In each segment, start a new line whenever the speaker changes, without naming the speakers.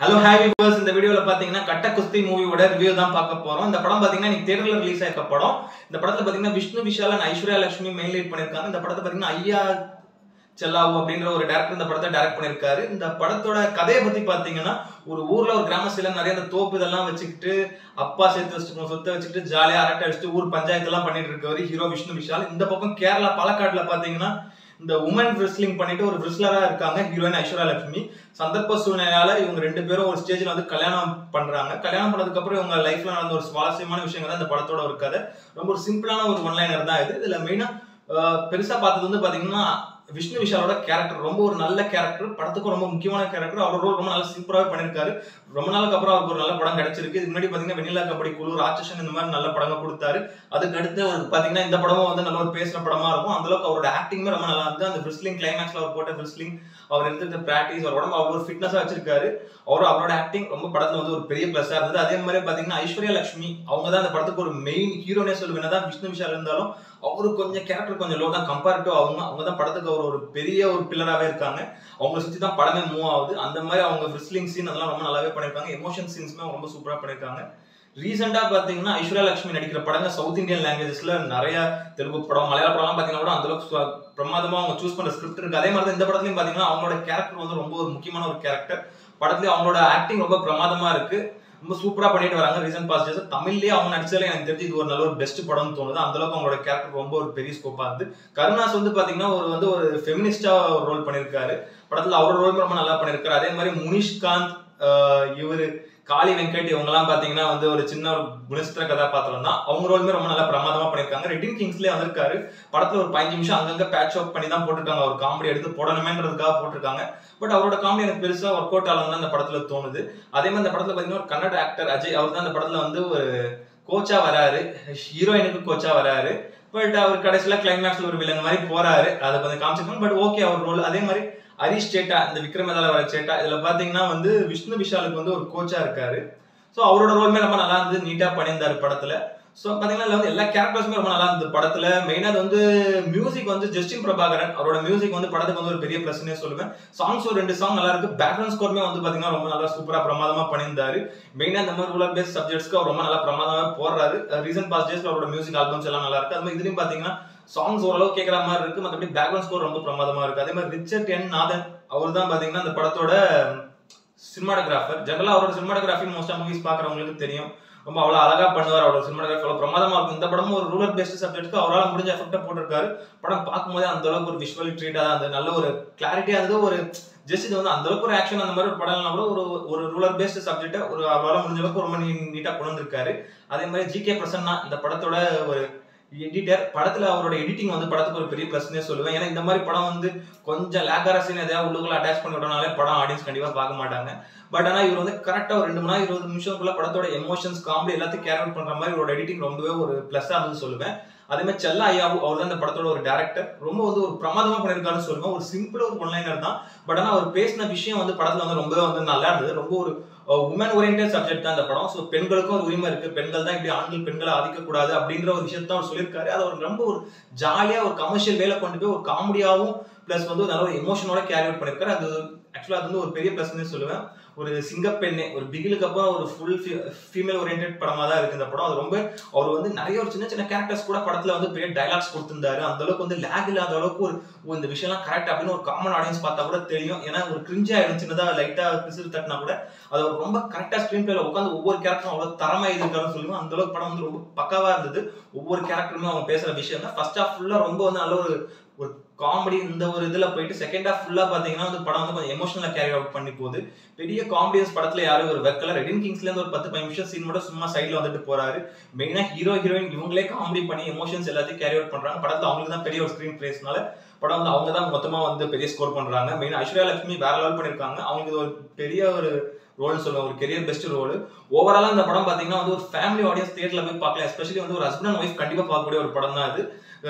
hello ஹாவி viewers இந்த வீடியோல பாத்தீங்கன்னா கட்ட குஸ்தி மூவியோட ரிவ்யூ தான் பார்க்க போறோம் இந்த படம் பாத்தீங்கன்னா இன்னைக்கு தியேட்டர்ல ரிலீஸ் ஆயிருக்க படம் இந்த படத்துல பாத்தீங்கன்னா Vishnu Vishal and Aishwarya Lakshmi main lead பண்ணிருக்காங்க இந்த படத்தை பாத்தீங்கன்னா ஐயா செல்லாவு அப்படின்ற ஒரு டேரக்டர் இந்த படத்தை டைரக்ட் பண்ணிருக்காரு இந்த படத்தோட கதையை பத்தி பாத்தீங்கன்னா ஒரு ஊர்ல ஒரு கிராமத்துல நிறைய இந்த தோப்பு இதெல்லாம் வச்சுக்கிட்டு அப்பா சேர்த்து வச்சுட்டு சொத்தை வச்சுக்கிட்டு ஜாலியா அரட்டை அடிச்சுட்டு ஊர் பஞ்சாயத்து எல்லாம் பண்ணிட்டு இருக்கவர் ஹீரோ விஷ்ணு விஷால் இந்த பக்கம் கேரளா பாலக்காடுல பாத்தீங்கன்னா இந்த உமன் ரெஸ்லிங் பண்ணிட்டு ஒரு ரெஸ்லரா இருக்காங்க ஹீரோயின் ஐஸ்வர்யா லட்சுமி சந்தர்ப்ப சூழ்நிலையால இவங்க ரெண்டு பேரும் ஒரு ஸ்டேஜ்ல வந்து கல்யாணம் பண்றாங்க கல்யாணம் பண்ணதுக்கு அப்புறம் இவங்க லைஃப்ல நடந்த ஒரு சுவாரஸ்யமான விஷயங்கள் தான் இந்த படத்தோட ஒரு கதை ரொம்ப ஒரு சிம்பிளான ஒரு ஒன்லைனர் தான் இது இதுல மெயினா பெருசா பார்த்தது வந்து பாத்தீங்கன்னா விஷ்ணு விஷாலோட கேரக்டர் ரொம்ப ஒரு நல்ல கேரக்டர் படத்துக்கு ரொம்ப முக்கியமான கேரக்டர் அவர் ரோல் ரொம்ப நல்ல சூப்பராகவே பண்ணிருக்காரு ரொம்ப நாளுக்கு அப்புறம் அவருக்கு ஒரு நல்ல படம் கிடைச்சிருக்கு இதுக்கு முன்னாடி பாத்தீங்கன்னா வெண்ணிலா கபடி குழு ராட்சசன் இந்த மாதிரி நல்ல படங்கள் கொடுத்தாரு அதுக்கு அடுத்து அவருக்கு பாத்தீங்கன்னா இந்த படமும் வந்து நல்ல ஒரு பேசுற படமா இருக்கும் அந்த அளவுக்கு அவரோட ஆக்டிங்குமே ரொம்ப நல்லா இருந்து அந்த பிரிஸ்லிங் கிளைமேக்ஸ்ல அவர் போட்ட பிரிஸ்லிங் அவர் எடுத்துக்கிட்ட பிராக்டிஸ் அவர் உடம்பு அவ்வளோ ஃபிட்னஸா வச்சிருக்காரு அவர் அவரோட ஆக்டிங் ரொம்ப படத்துல வந்து ஒரு பெரிய பிளஸ்ஸா இருந்தது அதே மாதிரி பாத்தீங்கன்னா ஐஸ்வர்யா லட்சுமி அவங்க தான் அந்த படத்துக்கு ஒரு மெயின் ஹீரோனே சொல்லுவேன் என்னதான் விஷ்ணு விஷால் இருந்தாலும் அவரு கொஞ்சம் கேரக்டர் கொஞ்சம் லோ தான் கம்பேர் டு அவங்க அவங்க தான் படத்துக்கு அவர் ஒரு பெரிய ஒரு பில்லராகவே இருக்காங்க அவங்கள சுற்றி தான் படமே மூவ் ஆகுது அந்த மாதிரி அவங்க ஃபிஸ்லிங் சீன் அதெல்லாம் ரொம்ப நல்லாவே பண்ணியிருக்காங்க எமோஷன் சீன்ஸுமே ரொம்ப சூப்பராக பண்ணியிருக்காங்க ரீசெண்டாக பார்த்தீங்கன்னா ஐஸ்வர்யா லட்சுமி நடிக்கிற படங்கள் சவுத் இந்தியன் லாங்குவேஜஸ்ல நிறைய தெலுங்கு படம் மலையாள படம்லாம் பார்த்தீங்கன்னா கூட அந்த அளவுக்கு பிரமாதமாக அவங்க சூஸ் பண்ணுற ஸ்கிரிப்ட் இருக்கு அதே மாதிரி தான் இந்த படத்துலையும் பார்த்தீங்கன்னா அவங்களோட கேரக்டர் வந்து ரொம்ப ஒரு முக்கியமான ஒரு கேரக்டர் படத்துலேயும் அவங்களோட ஆக்டிங் ரொம்ப பிரமாதமா இருக்கு ரொம்ப சூப்பரா பண்ணிட்டு வராங்க ரீசன்ட் பாஸ்ட் டேஸ் தமிழ்லயே அவங்க நடிச்சதுல எனக்கு தெரிஞ்சு இது ஒரு நல்ல ஒரு பெஸ்ட் படம்னு தோணுது அந்த அளவுக்கு அவங்களோட கேரக்டர் ரொம்ப ஒரு பெரிய ஸ்கோப்பா இருந்து கருணாஸ் வந்து பாத்தீங்கன்னா ஒரு வந்து ஒரு ஃபெமினிஸ்டா ரோல் பண்ணிருக்காரு படத்துல அவரோட ரோல் ரொம்ப நல்லா பண்ணிருக்காரு அதே மாதிரி முனிஷ்காந்த் இவரு காளி வெங்கட் இவங்கெல்லாம் பாத்தீங்கன்னா வந்து ஒரு சின்ன ஒரு குணஸ்திர கதாபாத்திரம் தான் அவங்க ரோலுமே ரொம்ப நல்லா பிரமாதமா பண்ணிருக்காங்க ரெட்டின் கிங்ஸ்லேயே வந்திருக்காரு படத்துல ஒரு பதினஞ்சு நிமிஷம் அங்கங்க பேட்ச் அப் பண்ணி தான் போட்டிருக்காங்க ஒரு காமெடி எடுத்து போடணுமேன்றதுக்காக போட்டிருக்காங்க பட் அவரோட காமெடி எனக்கு பெருசா ஒர்க் அவுட் ஆகும் தான் இந்த படத்துல தோணுது அதே மாதிரி இந்த படத்துல பாத்தீங்கன்னா ஒரு கன்னட ஆக்டர் அஜய் அவர் தான் இந்த படத்துல வந்து ஒரு கோச்சா வராரு ஹீரோயினுக்கு கோச்சா வராரு பட் அவர் கடைசியில கிளைமேக்ஸ்ல ஒரு வில்லங்க மாதிரி போறாரு அதை கொஞ்சம் காமிச்சிருக்காங்க பட் ஓகே அவர் ரோல் அதே மாதிரி ஹரிஷ் சேட்டா இந்த விக்ரமதால வர சேட்டா இதுல பாத்தீங்கன்னா வந்து விஷ்ணு விஷாலுக்கு வந்து ஒரு கோச்சா இருக்காரு ஸோ அவரோட ரோலுமே ரொம்ப நல்லா இருந்து நீட்டா பண்ணியிருந்தாரு படத்துல ஸோ பார்த்தீங்கன்னா இதுல வந்து எல்லா கேரக்டர்ஸுமே ரொம்ப நல்லா இருந்தது படத்துல மெயினாக வந்து மியூசிக் வந்து ஜஸ்டின் பிரபாகரன் அவரோட மியூசிக் வந்து படத்துக்கு வந்து ஒரு பெரிய ப்ளஸ்னே சொல்லுவேன் சாங்ஸ் ஒரு ரெண்டு சாங் நல்லா இருக்கு பேக்ரவுண்ட் ஸ்கோருமே வந்து பாத்தீங்கன்னா ரொம்ப நல்லா சூப்பரா பிரமாதமா பண்ணியிருந்தாரு மெயினாக இந்த மாதிரி ரூலர் பேஸ்ட் சப்ஜெக்ட்ஸ்க்கு அவர் ரொம்ப நல்லா பிரமாதமா போடுறாரு ரீசன்ட் பாஸ்ட் டேஸ்ல அவரோட மியூசிக் ஆல்பம்ஸ் எல்லாம் நல்லா இருக்கு அது மாதிரி இதுலயும் பாத்தீங்கன்னா சாங்ஸ் ஓரளவு கேட்கற மாதிரி இருக்கு மற்றபடி பேக்ரவுண்ட் ஸ்கோர் ரொம்ப பிரமாதமா இருக்கு அதே மாதிரி ரிச்சர்ட் என் நாதன் அவர் தான் பாத்தீங்கன்னா அந்த படத்தோட சினிமாட்டோகிராஃபர் ஜெனரலா அவரோட சினிமாட்டோகிராஃபி மோஸ்டா மூவிஸ் பாக்குறவங்களுக்கு தெரியும் ரொம்ப அவ்வளவு அழகா பண்ணுவார் அவரோட சினிமாட்டோகிராஃபி அவ்வளவு பிரமாதமா இருக்கும் இந்த படமும் ஒரு ரூலர் பேஸ்ட் சப்ஜெக்ட்க்கு அவரால் முடிஞ்ச எஃபெக்டா போட்டிருக்காரு படம் பார்க்கும்போதே அந்த அளவுக்கு ஒரு விஷுவல் ட்ரீட்டா அந்த நல்ல ஒரு கிளாரிட்டியா இருந்தது ஒரு ஜஸ்ட் இது வந்து அந்த அளவுக்கு ஒரு ஆக்ஷன் அந்த மாதிரி ஒரு படம் கூட ஒரு ஒரு ரூலர் பேஸ்ட் சப்ஜெக்ட் ஒரு அவரால் முடிஞ்ச அளவுக்கு ரொம்ப நீட்டா கொண்டு வந்திருக்காரு அதே மாதிரி ஜி கே பிரசன்னா இந்த படத்தோட ஒரு எடிட்டர் படத்துல அவரோட எடிட்டிங் வந்து படத்துக்கு ஒரு பெரிய பிளஸ்னே சொல்லுவேன் ஏன்னா இந்த மாதிரி படம் வந்து கொஞ்சம் லேக்கரா சீன் எதாவது உள்ளுக்குள்ள அட்டாச் பண்ணி விட்டனாலே படம் ஆடியன்ஸ் கண்டிப்பா பார்க்க மாட்டாங்க பட் ஆனா இவர் வந்து கரெக்டா ஒரு ரெண்டு மணி நேரம் இருபது நிமிஷத்துக்குள்ள படத்தோட எமோஷன்ஸ் காமெடி எல்லாத்தையும் கேர் அவுட் பண்ற மாதிரி இவரோட எடிட்டிங் ரொம்பவே ஒரு பிளஸ்ஸா இருந்து சொல்லுவேன் அதே மாதிரி செல்லா ஐயாவு அவர் தான் இந்த படத்தோட ஒரு டேரக்டர் ரொம்ப வந்து ஒரு பிரமாதமா பண்ணிருக்காருன்னு சொல்லுவேன் ஒரு சிம்பிள் ஒரு ஒன்லைனர் தான் பட் ஆனா அவர் பேசின விஷயம் வந்து படத்துல வந்து ரொம்பவே வந்து நல்லா இருந்தது ரொம்ப ஒரு உமன் ஓரியன்டட் சப்ஜெக்ட் தான் இந்த படம் ஸோ பெண்களுக்கும் ஒரு உரிமை இருக்கு பெண்கள் தான் இப்படி ஆண்கள் பெண்களை ஆதிக்கக்கூடாது அப்படின்ற ஒரு விஷயத்த அவர் சொல்லியிருக்காரு அது அவர் ரொம்ப ஒரு ஜாலியா ஒரு கமர்ஷியல் வேலை கொண்டு போய் ஒரு காமெடியாவும் பிளஸ் வந்து நல்ல ஒரு எமோஷனோட கேரி அவுட் பண்ணிருக்காரு அது ஆக்சுவலா அது வந்து ஒரு பெரிய பிளஸ்னே சொல்லுவேன் ஒரு சிங்கப்பெண்ணே ஒரு பிகிலுக்கு அப்புறம் ஒரு ஃபுல் ஃபீமேல் ஓரியன்டட் படமா தான் இருக்கு இந்த படம் அது ரொம்ப அவர் வந்து நிறைய ஒரு சின்ன சின்ன கேரக்டர்ஸ் கூட படத்துல வந்து பெரிய டைலாக்ஸ் கொடுத்திருந்தாரு அந்த அளவுக்கு வந்து லேக் இல்லாத அளவுக்கு ஒரு இந்த விஷயம்லாம் கரெக்ட் அப்படின்னு ஒரு காமன் ஆடியன்ஸ் பார்த்தா கூட தெரியும் ஏன்னா ஒரு கிரிஞ்சா இருந்துச்சுன்னா லைட்டா பிசிறு தட்டினா கூட அது ரொம்ப கரெக்டா ஸ்கிரீன் பிளேல உட்காந்து ஒவ்வொரு கேரக்டரும் அவ்வளவு தரமா எழுதிருக்காருன்னு சொல்லுவோம் அந்த அளவுக்கு படம் வந்து ரொம்ப பக்காவா இருந்தது ஒவ்வொரு கேரக்டருமே அவங்க பேசுற விஷயம் தான் ஃபர்ஸ்ட் ஹாஃப் ஃபுல்லா ரொம்ப வந்து நல்ல ஒரு ஒரு காமெடி இந்த ஒரு இதுல போயிட்டு செகண்ட் ஹாஃப் ஃபுல்லா பாத்தீங்கன்னா வந்து படம் வந்து கொஞ்சம் எமோஷனலா கேரி அவுட் பண்ணி போகுது பெரிய காமெடியன்ஸ் படத்துல யாரும் ஒரு வெக்கல ரெடின் கிங்ஸ்ல இருந்து ஒரு பத்து பதினஞ்சு நிமிஷம் சீன் மட்டும் சும்மா சைட்ல வந்துட்டு போறாரு மெயினா ஹீரோ ஹீரோயின் இவங்களே காமெடி பண்ணி எமோஷன்ஸ் எல்லாத்தையும் கேரி அவுட் பண்றாங்க படத்துல அவங்களுக்கு தான் பெரிய ஒரு ஸ்கிரீன் பிளேஸ்னால படம் வந்து அவங்க தான் மொத்தமா வந்து பெரிய ஸ்கோர் பண்றாங்க மெயின் ஐஸ்வர்யா லட்சுமி வேற லெவல் பண்ணிருக்காங்க அவங்களுக்கு ஒரு பெரிய ஒரு ரோல் சொல்லுவேன் ஒரு கெரியர் பெஸ்ட் ரோல் ஓவராலா இந்த படம் பாத்தீங்கன்னா வந்து ஒரு ஃபேமிலி ஆடியன்ஸ் தியேட்டர்ல போய் பார்க்கலாம் எஸ்பெஷலி வந்து ஒரு ஹஸ்பண்ட் அண்ட் ஒய்ஃப் கண்டிப்பா பார்க்கக்கூடிய ஒரு படம் தான் அது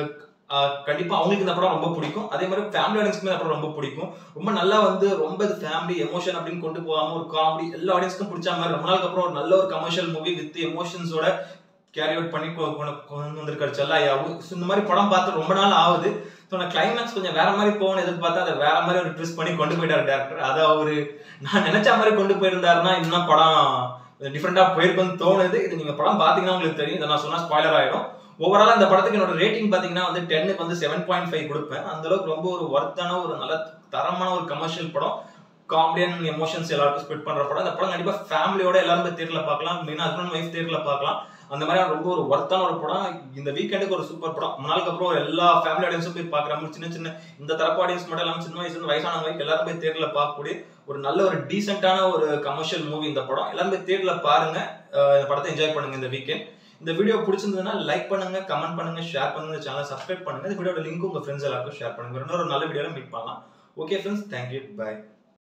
கண்டிப்பா அவங்களுக்கு இந்த படம் ரொம்ப பிடிக்கும் அதே மாதிரி ஃபேமிலி ஆடியன்ஸ்க்குமே இந்த படம் ரொம்ப பிடிக்கும் ரொம்ப நல்லா வந்து ரொம்ப இது ஃபேமிலி எமோஷன் அப்படின்னு கொண்டு போகாம ஒரு காமெடி எல்லா ஆடியன்ஸ்க்கும் பிடிச்ச மாதிரி ரொம்ப நாளுக்கு அப்புறம் ஒரு நல்ல ஒரு கமர்ஷியல் மூவி வித் எமோஷன்ஸோட கேரி அவுட் பண்ணி கொ- கொண்டு கொண்டு வந்திருக்காரு செல்லாயாவும் So, இந்த மாதிரி படம் பார்த்து ரொம்ப நாள் ஆகுது ஸோ நான் கிளைமேக்ஸ் கொஞ்சம் வேற மாதிரி போகணும்னு எதிர்பார்த்தா அதை வேற மாதிரி ஒரு ட்விஸ்ட் பண்ணி கொண்டு போயிட்டாரு டேரக்டர் அதை அவரு நான் நினைச்ச மாதிரி கொண்டு போயிருந்தாருன்னா இன்னும் படம் டிஃப்ரெண்டா போயிருக்கும்னு தோணுது இது நீங்க படம் பாத்தீங்கன்னா உங்களுக்கு தெரியும் இதை நான் சொன்னா ஸ்பாய்லர் ஆயிடும் ஓவராலா இந்த படத்துக்கு என்னோட ரேட்டிங் பாத்தீங்கன்னா வந்து டென்னுக்கு வந்து செவன் பாயிண்ட் ஃபைவ் கொடுப்பேன் அந்த அளவுக்கு ரொம்ப ஒரு ஒர்த்தான ஒரு நல்ல தரமான ஒரு கமர்ஷியல் படம் காமெடியன் எமோஷன்ஸ் எல்லாருக்கும் ஸ்பெட் பண்ற படம் இந்த படம் கண்டிப்பா ஃபேமிலியோட எல்லாரும் போய் தேட்டர்ல பார்க்கலாம் மெயினா ஹஸ்பண்ட் ஒய்ஃப் தேட்டர்ல பார்க்கலாம் அந்த மாதிரி ரொம்ப ஒரு ஒர்த்தான ஒரு படம் இந்த வீக்கெண்டுக்கு ஒரு சூப்பர் படம் ரொம்ப நாளுக்கு அப்புறம் எல்லா ஃபேமிலி ஆடியன்ஸும் போய் பார்க்குற மாதிரி சின்ன சின்ன இந்த தரப்பு ஆடியன்ஸ் மட்டும் இல்லாமல் சின்ன வயசுல இருந்து வயசானவங்க வரைக்கும் எல்லாரும் போய் தேட்டர்ல பார்க்கக்கூடிய ஒரு நல்ல ஒரு டீசென்டான ஒரு கமர்ஷியல் மூவி இந்த படம் எல்லாரும் போய் தேட்டர்ல பாருங்க அஹ் இந்த படத்தை என்ஜாய் பண்ணுங்க இந்த வீக்கெண்ட் இந்த வீடியோ பிடிச்சிருந்ததுன்னா லைக் பண்ணுங்க கமெண்ட் பண்ணுங்க ஷேர் பண்ணுங்க சேனலை சப்ஸ்கிரைப் பண்ணுங்க இந்த வீடியோட லிங்க் உங்க ஃப்ரெண்ட்ஸ் எல்லாருக்கும் ஷேர் பண்ணுங்க இன்னொரு நல்ல வீடியோல மீட் பண்ணலாம் ஓகே ஃப்ரெண்ட்ஸ் தேங்க்யூ பை